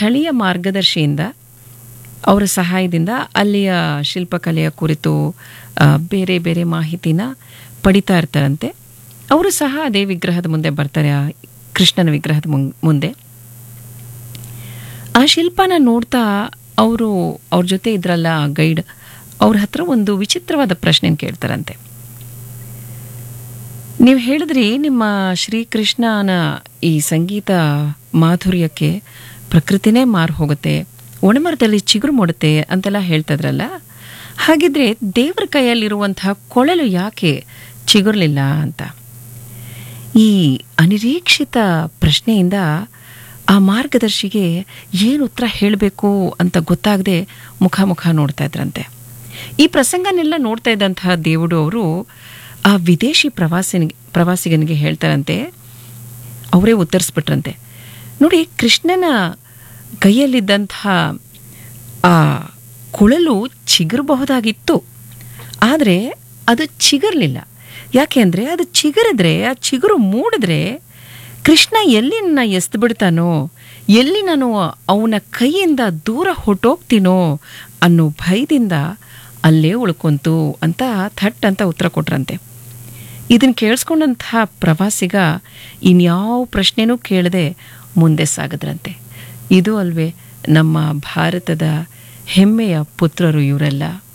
ಸ್ಥಳೀಯ ಮಾರ್ಗದರ್ಶಿಯಿಂದ ಅವರ ಸಹಾಯದಿಂದ ಅಲ್ಲಿಯ ಶಿಲ್ಪಕಲೆಯ ಕುರಿತು ಆ, ಬೇರೆ ಬೇರೆ ಮಾಹಿತಿನ ಪಡಿತಾ ಇರ್ತಾರಂತೆ ಅವರು ಸಹ ಅದೇ ವಿಗ್ರಹದ ಮುಂದೆ ಬರ್ತಾರೆ ಆ ಕೃಷ್ಣನ ವಿಗ್ರಹದ ಮುಂ- ಮುಂದೆ ಆ ಶಿಲ್ಪನ ನೋಡ್ತಾ ಅವರು ಅವ್ರ ಜೊತೆ ಇದ್ರಲ್ಲ ಗೈಡ್ ಅವ್ರ ಹತ್ರ ಒಂದು ವಿಚಿತ್ರವಾದ ಪ್ರಶ್ನೆ ಕೇಳ್ತಾರಂತೆ ನೀವು ಹೇಳಿದ್ರಿ ನಿಮ್ಮ ಶ್ರೀಕೃಷ್ಣನ ಈ ಸಂಗೀತ ಮಾಧುರ್ಯಕ್ಕೆ ಪ್ರಕೃತಿನೇ ಮಾರು ಹೋಗುತ್ತೆ ಒಣಮರದಲ್ಲಿ ಚಿಗುರು ಮೂಡುತ್ತೆ ಅಂತೆಲ್ಲ ಹೇಳ್ತದ್ರಲ್ಲ ಹಾಗಿದ್ರೆ ದೇವರ ಕೈಯಲ್ಲಿರುವಂತಹ ಕೊಳಲು ಯಾಕೆ ಚಿಗುರ್ಲಿಲ್ಲ ಅಂತ ಈ ಅನಿರೀಕ್ಷಿತ ಪ್ರಶ್ನೆಯಿಂದ ಆ ಮಾರ್ಗದರ್ಶಿಗೆ ಏನು ಉತ್ತರ ಹೇಳಬೇಕು ಅಂತ ಗೊತ್ತಾಗದೆ ಮುಖ ಮುಖ ನೋಡ್ತಾ ಇದ್ರಂತೆ ಈ ಪ್ರಸಂಗನೆಲ್ಲ ನೋಡ್ತಾ ಇದ್ದಂತಹ ದೇವುಡು ಅವರು ಆ ವಿದೇಶಿ ಪ್ರವಾಸಿನಿಗೆ ಪ್ರವಾಸಿಗನಿಗೆ ಹೇಳ್ತಾರಂತೆ ಅವರೇ ಉತ್ತರಿಸ್ಬಿಟ್ರಂತೆ ನೋಡಿ ಕೃಷ್ಣನ ಕೈಯಲ್ಲಿದ್ದಂತಹ ಆ ಕೊಳಲು ಚಿಗುರಬಹುದಾಗಿತ್ತು ಆದರೆ ಅದು ಚಿಗುರ್ಲಿಲ್ಲ ಯಾಕೆ ಅಂದರೆ ಅದು ಚಿಗುರಿದ್ರೆ ಆ ಚಿಗುರು ಮೂಡಿದ್ರೆ ಕೃಷ್ಣ ಎಲ್ಲಿ ನನ್ನ ಎಸ್ದು ಬಿಡ್ತಾನೋ ಎಲ್ಲಿ ನಾನು ಅವನ ಕೈಯಿಂದ ದೂರ ಹೊಟ್ಟೋಗ್ತೀನೋ ಅನ್ನೋ ಭಯದಿಂದ ಅಲ್ಲೇ ಉಳ್ಕೊಂತು ಅಂತ ಥಟ್ ಅಂತ ಉತ್ತರ ಕೊಟ್ರಂತೆ ಇದನ್ನು ಕೇಳಿಸ್ಕೊಂಡಂತಹ ಪ್ರವಾಸಿಗ ಇನ್ಯಾವ ಪ್ರಶ್ನೆನೂ ಕೇಳದೆ ಮುಂದೆ ಸಾಗದ್ರಂತೆ ಇದು ಅಲ್ವೇ ನಮ್ಮ ಭಾರತದ ಹೆಮ್ಮೆಯ ಪುತ್ರರು ಇವರೆಲ್ಲ